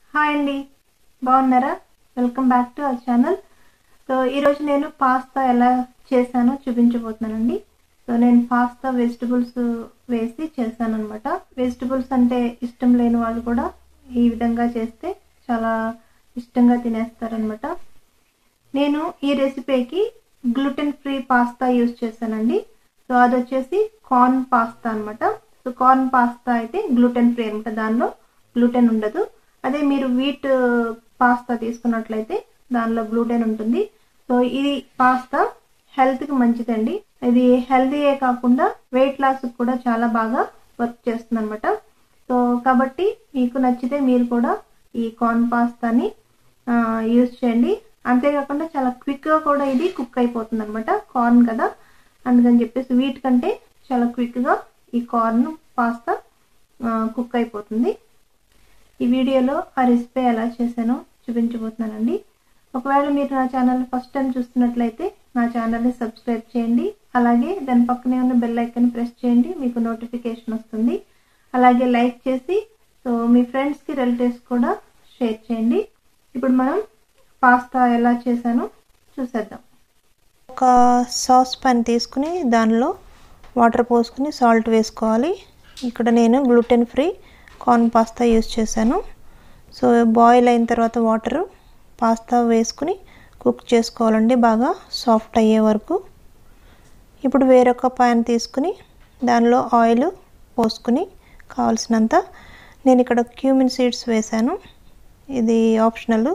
hi అండి బాగున్నారా welcome back to our channel so ఈరోజు నేను పాస్తా ఎలా చేశానో చూపించబోతున్నానండి సో నేను పాస్తా వెజిటబుల్స్ వేసి చేశాను అనమాట వెజిటబుల్స్ అంటే ఇష్టం లేని వాళ్ళు కూడా ఈ విధంగా చేస్తే చాలా ఇష్టంగా తినేస్తారనమాట నేను ఈ రెసిపీకి గ్లూటెన్ ఫ్రీ పాస్తా యూజ్ చేశానండి సో అది వచ్చేసి కార్న్ పాస్తా అనమాట సో కార్న్ పాస్తా అయితే గ్లూటెన్ ఫ్రీ అనమాట దానిలో గ్లూటెన్ ఉండదు అదే మీరు వీట్ పాస్తా తీసుకున్నట్లయితే దానిలో గ్లూటెన్ ఉంటుంది సో ఇది పాస్తా హెల్త్కి మంచిదండి ఇది హెల్తీయే కాకుండా వెయిట్ లాస్ కూడా చాలా బాగా వర్క్ చేస్తుంది అనమాట సో కాబట్టి మీకు నచ్చితే మీరు కూడా ఈ కార్న్ పాస్తాని యూజ్ చేయండి అంతేకాకుండా చాలా క్విక్గా కూడా ఇది కుక్ అయిపోతుంది అనమాట కార్న్ కదా అందుకని చెప్పేసి వీటి కంటే చాలా క్విక్గా ఈ కార్న్ పాస్తా కుక్ అయిపోతుంది ఈ వీడియోలో ఆ రెసిపీ ఎలా చేశానో చూపించబోతున్నానండి ఒకవేళ మీరు నా ఛానల్ ఫస్ట్ టైం చూస్తున్నట్లయితే నా ఛానల్ని సబ్స్క్రైబ్ చేయండి అలాగే దాని పక్కనే ఉన్న బెల్ ఐకన్ ప్రెస్ చేయండి మీకు నోటిఫికేషన్ వస్తుంది అలాగే లైక్ చేసి సో మీ ఫ్రెండ్స్కి రిలేటివ్స్ కూడా షేర్ చేయండి ఇప్పుడు మనం పాస్తా ఎలా చేశానో చూసేద్దాం ఒక సాస్ పాన్ తీసుకుని దానిలో వాటర్ పోసుకుని సాల్ట్ వేసుకోవాలి ఇక్కడ నేను gluten free corn pasta use చేశాను సో బాయిల్ అయిన తర్వాత వాటరు పాస్తా వేసుకుని కుక్ చేసుకోవాలండి బాగా సాఫ్ట్ అయ్యే వరకు ఇప్పుడు వేరొక పాన్ తీసుకుని దానిలో ఆయిల్ పోసుకుని కావాల్సినంత నేను ఇక్కడ క్యూమిన్ సీడ్స్ వేశాను ఇది ఆప్షనల్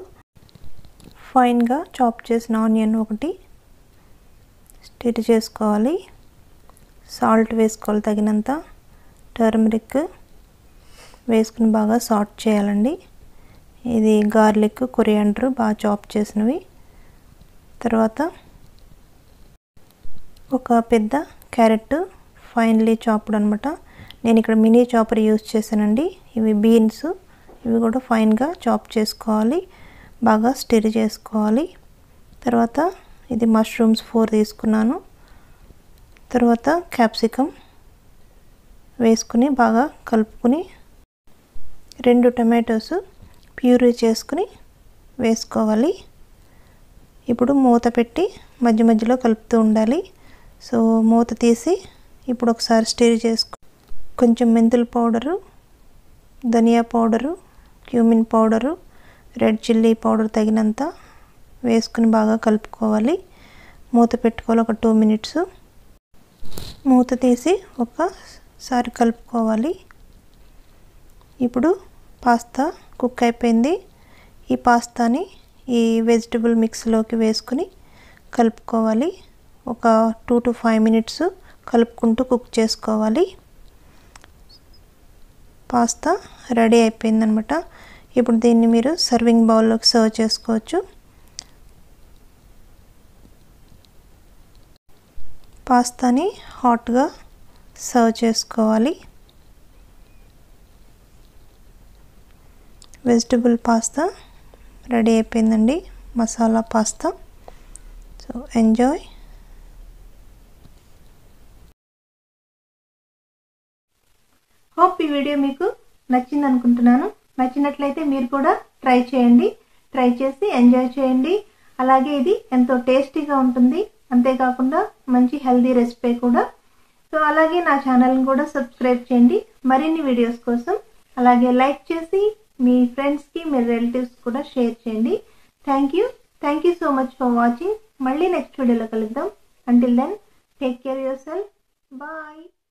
ఫైన్గా చాప్ చేసిన ఆనియన్ ఒకటి స్టిర్ చేసుకోవాలి సాల్ట్ వేసుకోవాలి తగినంత టర్మరిక్ వేసుకుని బాగా సాట్ చేయాలండి ఇది గార్లిక్ కొరియాండర్ బాగా చాప్ చేసినవి తర్వాత ఒక పెద్ద క్యారెట్ ఫైన్లీ చాప్డ్ అనమాట నేను ఇక్కడ మినీ చాపర్ యూస్ చేశానండి ఇవి బీన్స్ ఇవి కూడా ఫైన్గా చాప్ చేసుకోవాలి బాగా స్టిర్ చేసుకోవాలి తర్వాత ఇది మష్రూమ్స్ ఫోర్ తీసుకున్నాను తర్వాత క్యాప్సికమ్ వేసుకుని బాగా కలుపుకుని రెండు టమాటోస్ ప్యూరీ చేసుకుని వేసుకోవాలి ఇప్పుడు మూత పెట్టి మధ్య మధ్యలో కలుపుతూ ఉండాలి సో మూత తీసి ఇప్పుడు ఒకసారి స్టిర్ చేసుకో కొంచెం మెంతుల పౌడరు ధనియా powder cumin powder red chilli powder తగినంత వేసుకుని బాగా కలుపుకోవాలి మూత పెట్టుకోవాలి ఒక టూ మినిట్స్ మూత తీసి ఒకసారి కలుపుకోవాలి ఇప్పుడు పాస్తా కుక్ అయిపోయింది ఈ పాస్తాని ఈ వెజిటబుల్ మిక్స్లోకి వేసుకుని కలుపుకోవాలి ఒక టూ టు ఫైవ్ మినిట్స్ కలుపుకుంటూ కుక్ చేసుకోవాలి పాస్తా రెడీ అయిపోయిందనమాట ఇప్పుడు దీన్ని మీరు సర్వింగ్ బౌల్లోకి సర్వ్ చేసుకోవచ్చు పాస్తాని హాట్గా సర్వ్ చేసుకోవాలి వెజిటబుల్ పాస్తా రెడీ అయిపోయిందండి masala pasta so enjoy hope ఈ వీడియో మీకు నచ్చింది అనుకుంటున్నాను నచ్చినట్లయితే మీరు కూడా ట్రై చేయండి ట్రై చేసి ఎంజాయ్ చేయండి అలాగే ఇది ఎంతో టేస్టీగా ఉంటుంది అంతేకాకుండా మంచి హెల్దీ రెసిపీ కూడా సో అలాగే నా ఛానల్ని కూడా సబ్స్క్రైబ్ చేయండి మరిన్ని వీడియోస్ కోసం అలాగే లైక్ చేసి మీ ఫ్రెండ్స్కి మీ రిలేటివ్స్ కూడా షేర్ చేయండి thank you thank you so much for watching మళ్ళీ నెక్స్ట్ వీడియోలో కలుద్దాం until then take care yourself bye